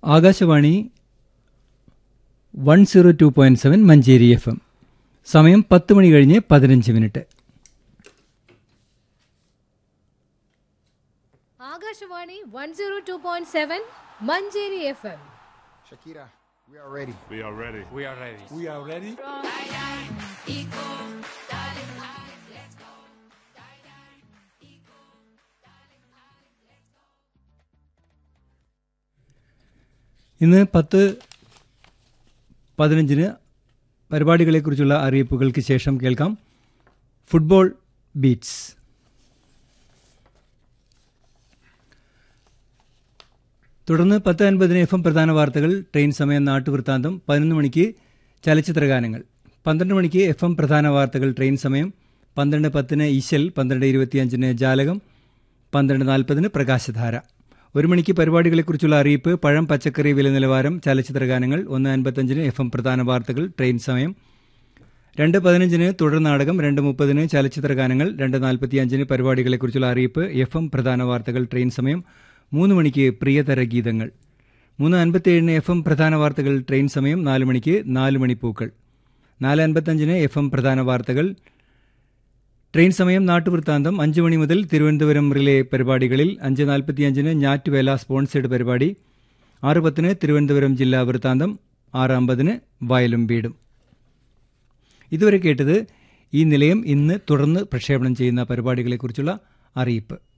Akashvani one zero two point seven Manjeri F M സമയം പത്ത് മണി കഴിഞ്ഞ് പതിനഞ്ച് മിനിറ്റ് Akashvani one zero two point seven Manjeri F M Shakira, we are ready. We are ready. We are ready. We are ready. ഇന്ന് പത്ത് പതിനഞ്ചിന് പരിപാടികളെക്കുറിച്ചുള്ള അറിയിപ്പുകൾക്ക് ശേഷം കേൾക്കാം ഫുട്ബോൾ ബീറ്റ്സ് തുടർന്ന് പത്ത് അൻപതിന് എഫ് എം പ്രധാന വാർത്തകൾ ട്രെയിൻ സമയം നാട്ടുവൃത്താന്തം പതിനൊന്ന് മണിക്ക് ചലച്ചിത്രഗാനങ്ങൾ പന്ത്രണ്ട് മണിക്ക് എഫ് എം പ്രധാന വാർത്തകൾ ട്രെയിൻ സമയം പന്ത്രണ്ട് പത്തിന് ഈശൽ പന്ത്രണ്ട് ഇരുപത്തിയഞ്ചിന് ജാലകം പന്ത്രണ്ട് നാൽപ്പതിന് പ്രകാശധാര ഒരു മണിക്ക് പരിപാടികളെക്കുറിച്ചുള്ള അറിയിപ്പ് പഴം പച്ചക്കറി വില നിലവാരം ചലച്ചിത്രഗാനങ്ങൾ ഒന്ന് അൻപത്തഞ്ചിന് എഫ് എം പ്രധാന വാർത്തകൾ ട്രെയിൻ സമയം രണ്ട് പതിനഞ്ചിന് തുടർ നാടകം രണ്ട് മുപ്പതിന് ചലച്ചിത്രഗാനങ്ങൾ രണ്ട് നാൽപ്പത്തിയഞ്ചിന് പരിപാടികളെക്കുറിച്ചുള്ള അറിയിപ്പ് എഫ് എം പ്രധാന വാർത്തകൾ ട്രെയിൻ സമയം മൂന്ന് മണിക്ക് പ്രിയതര ഗീതങ്ങൾ മൂന്ന് അൻപത്തിയേഴിന് എഫ് എം പ്രധാന വാർത്തകൾ ട്രെയിൻ സമയം നാല് മണിക്ക് നാല് മണിപ്പൂക്കൾ നാല് അൻപത്തഞ്ചിന് എഫ് എം പ്രധാന വാർത്തകൾ ട്രെയിൻ സമയം നാട്ടുവൃത്താന്തം അഞ്ച് മണി മുതൽ തിരുവനന്തപുരം റിലേ പരിപാടികളിൽ അഞ്ച് നാൽപ്പത്തിയഞ്ചിന് ഞാറ്റുവേല സ്പോൺസേഡ് പരിപാടി ആറ് പത്തിന് തിരുവനന്തപുരം ജില്ലാ വൃത്താന്തം ആറ് അമ്പതിന് വയലും വീടും ഇതുവരെ കേട്ടത് ഈ നിലയം ഇന്ന് തുടർന്ന് പ്രക്ഷേപണം ചെയ്യുന്ന പരിപാടികളെക്കുറിച്ചുള്ള അറിയിപ്പ്